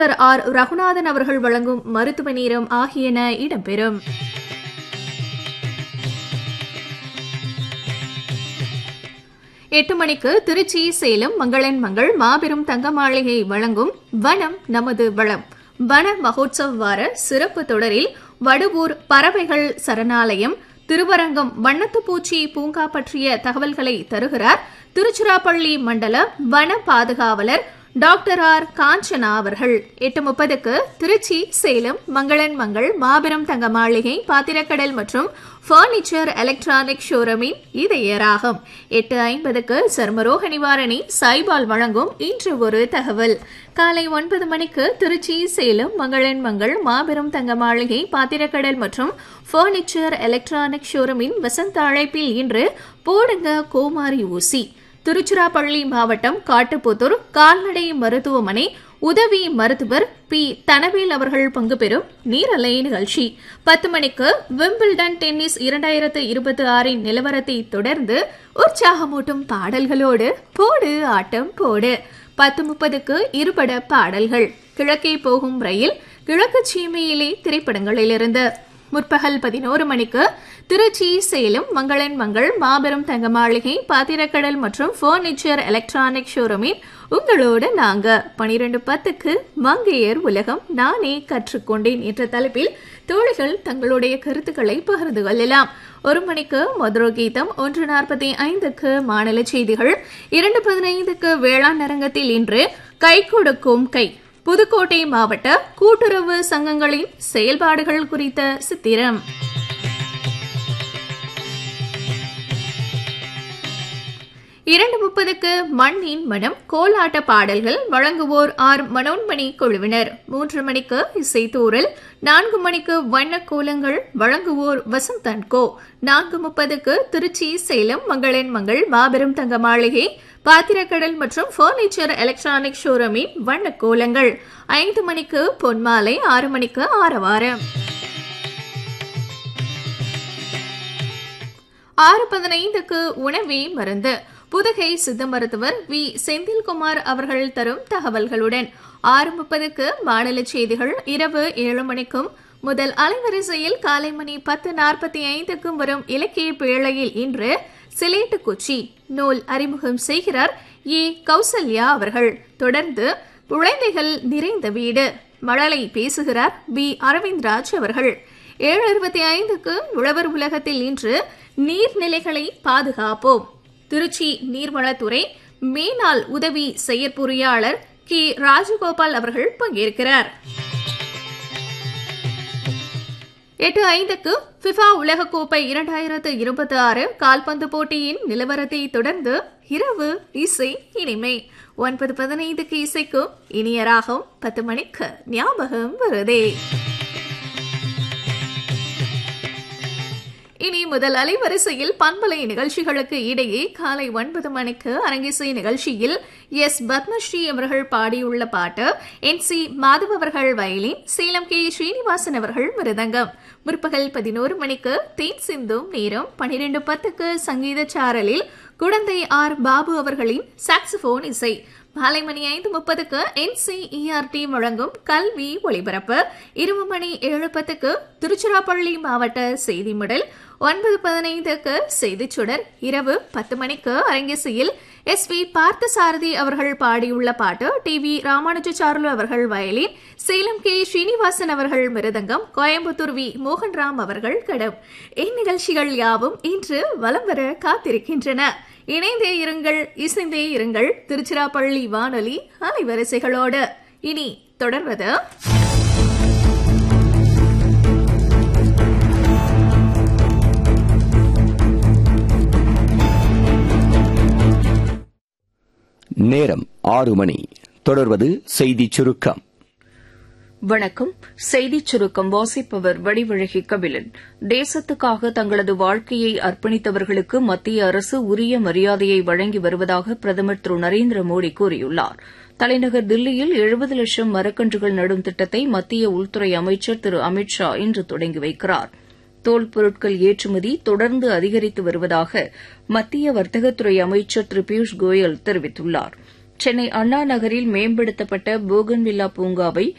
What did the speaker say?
R Raghunathan அவர்கள் வழங்கும் மருத்துவ நேரம் ஆகியன இடம்பெறும் எட்டு மணிக்கு திருச்சி சேலம் மங்களன் மங்கள் மாபெரும் தங்க மாளிகை வழங்கும் வனம் நமது வளம் வன மகோத்சவ் வார சிறப்பு தொடரில் வடுவூர் பறவைகள் சரணாலயம் திருவரங்கம் வண்ணத்துப்பூச்சி பூங்கா பற்றிய தகவல்களை தருகிறார் திருச்சிராப்பள்ளி மண்டல வன பாதுகாவலர் டாக்டர் ஆர் காஞ்சனா அவர்கள் எட்டு முப்பதுக்கு திருச்சி சேலம் மங்களன் மங்கள் மாபெரும் தங்க மாளிகை பாத்திரக்கடல் மற்றும் பர்னிச்சர் எலக்ட்ரானிக் ஷோரூமின் இதயராகும் எட்டு ஐம்பதுக்கு சர்மரோக நிவாரணி சாய்பால் வழங்கும் இன்று ஒரு தகவல் காலை ஒன்பது மணிக்கு திருச்சி சேலம் மங்களன் மங்கள் மாபெரும் தங்க மாளிகை பாத்திரக்கடல் மற்றும் பர்னிச்சர் எலக்ட்ரானிக் ஷோரூமின் வசந்த அழைப்பில் இன்று போடுங்க கோமாரி ஊசி திருச்சிராப்பள்ளி மாவட்டம் காட்டுப்புத்தூர் கால்நடை மருத்துவமனை உதவி மருத்துவர் பி தனவேல் அவர்கள் பங்கு பெறும் நீரலை நிகழ்ச்சி பத்து மணிக்கு விம்பிள்டன் டென்னிஸ் இரண்டாயிரத்து இருபத்தி ஆறின் நிலவரத்தை தொடர்ந்து உற்சாகமூட்டும் பாடல்களோடு போடு ஆட்டம் போடு பத்து முப்பதுக்கு இருபட பாடல்கள் கிழக்கே போகும் ரயில் கிழக்கு சீமையிலே திரைப்படங்களிலிருந்து முற்பகல் பதினோரு மணிக்கு திருச்சி சேலம் மங்களன் மங்கள் மாபெரும் தங்க மாளிகை பாத்திரக்கடல் மற்றும் பர்னிச்சர் எலக்ட்ரானிக் ஷோரூமில் உங்களோடு நாங்க பனிரெண்டு பத்துக்கு மங்கையர் உலகம் நானே கற்றுக்கொண்டேன் என்ற தலைப்பில் தோழிகள் தங்களுடைய கருத்துக்களை பகிர்ந்து கொள்ளலாம் ஒரு மணிக்கு மதுர கீதம் ஒன்று நாற்பத்தி ஐந்துக்கு மாநில செய்திகள் இரண்டு பதினைந்துக்கு வேளாண் அரங்கத்தில் இன்று கை கொடுக்கும் கை புதுக்கோட்டை மாவட்ட கூட்டுறவு சங்கங்களின் செயல்பாடுகள் குறித்த சித்திரம் இரண்டு முப்பதுக்கு மண்ணின் மனம் கோலாட்ட பாடல்கள் வழங்குவோர் ஆர் மனோன்மணி குழுவினர் மூன்று மணிக்கு இசைத்தூரல் நான்கு மணிக்கு வண்ண கோலங்கள் வழங்குவோர் வசந்தன் கோ நான்கு முப்பதுக்கு திருச்சி சேலம் மங்களன் மங்கள் மாபெரும் தங்க மாளிகை பாத்திரக்கடல் மற்றும் பர்னிச்சர் எலக்ட்ரானிக் ஷோரூமின் வண்ண கோலங்கள் ஐந்து மணிக்கு பொன்மாலை ஆறு மணிக்கு ஆரவாரம் ஆறு பதினைந்துக்கு உணவே மருந்து புதுகை சித்த மருத்துவர் வி செந்தில்குமார் அவர்கள் தரும் தகவல்களுடன் ஆறு முப்பதுக்கு மாநில செய்திகள் இரவு ஏழு மணிக்கும் முதல் அலைவரிசையில் காலை மணி பத்து நாற்பத்தி ஐந்துக்கும் வரும் இலக்கிய பேழையில் இன்று சிலேட்டு குச்சி நூல் அறிமுகம் செய்கிறார் ஏ கௌசல்யா அவர்கள் தொடர்ந்து குழந்தைகள் நிறைந்த வீடு மழலை பேசுகிறார் பி அரவிந்த்ராஜ் அவர்கள் ஏழு இருபத்தி ஐந்துக்கு உழவர் உலகத்தில் இன்று நீர்நிலைகளை பாதுகாப்போம் திருச்சி நீர்வளத்துறை மேனாள் உதவி செயற்பொறியாளர் கே ராஜகோபால் அவர்கள் பங்கேற்கிறார் எட்டு ஐந்துக்கு பிஃபா உலகக்கோப்பை இரண்டாயிரத்து இருபத்தி ஆறு கால்பந்து போட்டியின் நிலவரத்தை தொடர்ந்து இரவு இசை இனிமை ஒன்பது பதினைந்துக்கு இசைக்கும் இனியராகும் பத்து மணிக்கு ஞாபகம் வருதே இனி முதல் அலைவரிசையில் பண்பலை நிகழ்ச்சிகளுக்கு இடையே காலை ஒன்பது மணிக்கு அரங்கிசை நிகழ்ச்சியில் எஸ் பத்மஸ்ரீ அவர்கள் பாடியுள்ள பாட்டு என் சி மாதவ் அவர்கள் வயலின் சேலம் கே ஸ்ரீனிவாசன் அவர்கள் மிருதங்கம் முற்பகல் பதினோரு மணிக்கு தேன் சிந்தும் நேரம் பனிரெண்டு பத்துக்கு சங்கீத சாரலில் குழந்தை ஆர் பாபு அவர்களின் சாக்ஸபோன் இசை மாலை மணி ஐந்து முப்பதுக்கு என்சிஇஆர்டி வழங்கும் கல்வி ஒளிபரப்பு இருபது மணி ஏழு பத்துக்கு திருச்சிராப்பள்ளி மாவட்ட செய்தி முடல் ஒன்பது பதினைந்துக்கு செய்திச் சுடர் இரவு பத்து மணிக்கு அரங்கேசியில் எஸ் வி பார்த்தசாரதி அவர்கள் பாடியுள்ள பாட்டு டி வி ராமானுஜாச்சார்லு அவர்கள் வயலின் சேலம் கே ஸ்ரீனிவாசன் அவர்கள் மிருதங்கம் கோயம்புத்தூர் வி மோகன்ராம் அவர்கள் கடம் இந்நிகழ்ச்சிகள் யாவும் இன்று வலம் வர காத்திருக்கின்றன இணைந்தே இருங்கள் இசைந்தே இருங்கள் திருச்சிராப்பள்ளி வானொலி அலைவரிசைகளோடு இனி தொடர்வது நேரம் ஆறு மணி தொடர்வது செய்திச் சுருக்கம் வணக்கம் செய்திச் சுருக்கம் வாசிப்பவர் வடிவழகி கபிலன் தேசத்துக்காக தங்களது வாழ்க்கையை அர்ப்பணித்தவர்களுக்கு மத்திய அரசு உரிய மரியாதையை வழங்கி வருவதாக பிரதமர் திரு நரேந்திர மோடி கூறியுள்ளார் தலைநகர் தில்லியில் எழுபது லட்சம் மரக்கன்றுகள் நடும் திட்டத்தை மத்திய உள்துறை அமைச்சர் திரு அமித் ஷா இன்று தொடங்கி வைக்கிறார் தோல் பொருட்கள் ஏற்றுமதி தொடர்ந்து அதிகரித்து வருவதாக மத்திய வர்த்தகத்துறை அமைச்சர் திரு பியூஷ் கோயல் தெரிவித்துள்ளாா் சென்னை அண்ணா நகரில் மேம்படுத்தப்பட்ட போகன்வில்லா பூங்காவை